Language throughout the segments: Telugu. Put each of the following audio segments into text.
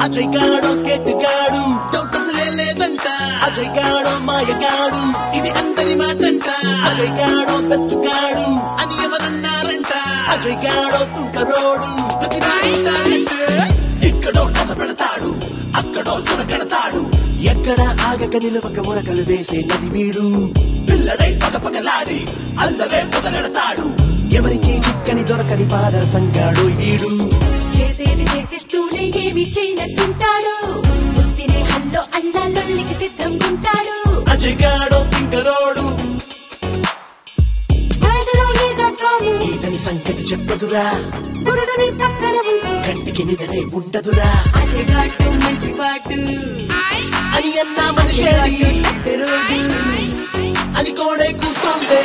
అజయ్ గాడు కెట్టుగాడు డౌట్ అసలే లేదంట అజయ్ గాడు మాయగాడు ఇది అందరి మాటంట అజయ్ గాడు బెస్ట్ గాడు అని ఎవరన్నారంట అజయ్ గాడు తుంటరోడు ప్రతి రాయితారంటే ఇక్కడో నస పెడతాడు అక్కడో చురకడతాడు ఎక్కడ ఆగక నిలవక మురకలు వేసే నది వీడు పిల్లడై పగ పగలాడి అల్లరే పొగలెడతాడు ఎవరికి చిక్కని దొరకని పాదర సంగాడు వీడు చేసేది చేసేస్తూనే ఏమి చేయనట్టుంటాడు బుద్ధినే హల్లో అన్నాళ్ళొల్లికి సిద్ధంగుంటాడు అజయ్ గాడో తింకరోడు వరదలో ఏదో డ్రాము ఇతని సంగతి చెప్పదురా గురుడుని పక్కన ఉంచి కంటికి నిదనే ఉండదురా అజగాటు మంచివాడు అని అన్నా మనిషేడి రోజు అని కోడే కూస్తోంది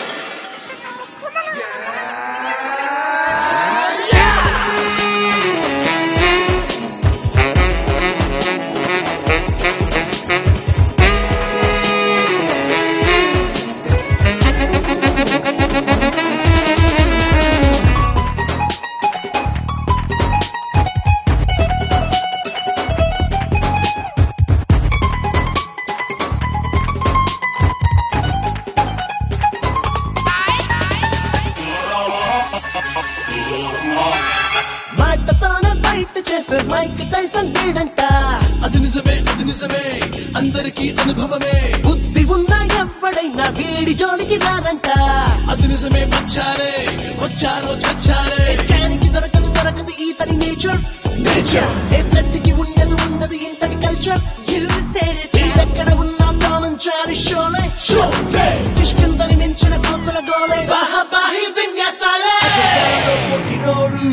మాటతోనే బయట చేసే మైక్ టైసన్ వీడంట అది నిజమే అది నిజమే అందరికీ అనుభవమే బుద్ధి ఉన్న ఎవ్వడైనా వీడి జోలికి రారంట అది నిజమే వచ్చారే వచ్చారో చచ్చారే ఇష్టానికి దొరకదు దొరకదు ఈతని నేచర్ నేచర్ ఏ బ్లడ్ కి ఉండదు ఉండదు ఇంతటి కల్చర్ You said it వీడెక్కడ ఉన్నా తానంచారి షోలే షోలే కిష్కిందని మించిన కోతుల గోలే బాహబాహి విన్యాసాలే అజగాడో పొట్టిరోడు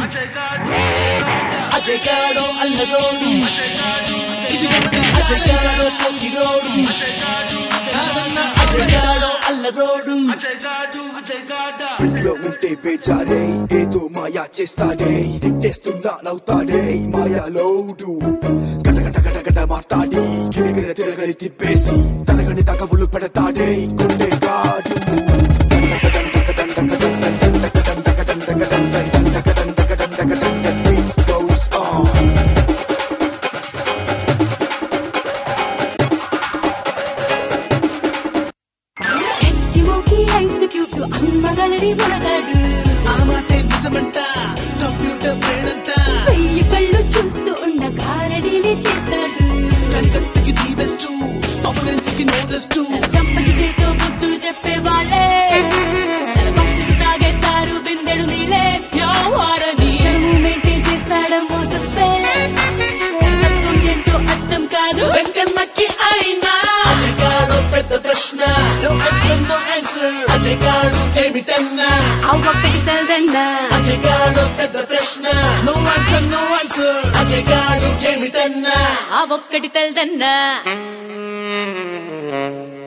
అజగాడో అల్లరోడు ఇది అజగాడో పొట్టిరోడు కాదన్న అజగాడో అల్లరోడు ఇంట్లో ఉంటే బేచారే ఏదో మాయా చేస్తాడే తిట్టేస్తున్నా నవ్వుతాడే మాయాలోడు గట గట గట గట మాట్లాడి గిరగిర తిరగని తిప్పేసి తరగని తగవులు పెడతాడే గుండె కాడు Goes on. ఎస్కిమోకి ఐస్ క్యూబ్స్ అమ్మగలడి మనగాడు ఆ మాటే నిజమంట కంప్యూటర్ బ్రెయిన్ అంట వెయ్యి కళ్ళు చూస్తూ ఉన్న గారడీలే చేస్తాడు కనికట్టుకి ది బెస్ట్ అపోనెంట్స్ కి నో రెస్ట్ చంపకి చేతో బుద్ధులు చెప్పేవాళ్ళే తల భక్తులు తాగేస్తారు బిందెడు నీలే వ్యవహారని చనువు మెయింటైన్ చేస్తాడమ్మో సస్పెన్స్ తత్వం ఏంటో అర్థం కాదు వెంకన్నకి అయినా అజగాడు పెద్ద ప్రశ్న No answer, no answer. అజగాడు ఏమిటన్నా ఆ ఒక్కటి తెలదన్నా అజగాడు పెద్ద ప్రశ్న నో ఆన్సర్ నో ఆన్సర్ అజగాడు ఏమిటన్నా ఆ ఒక్కటి తెలదన్నా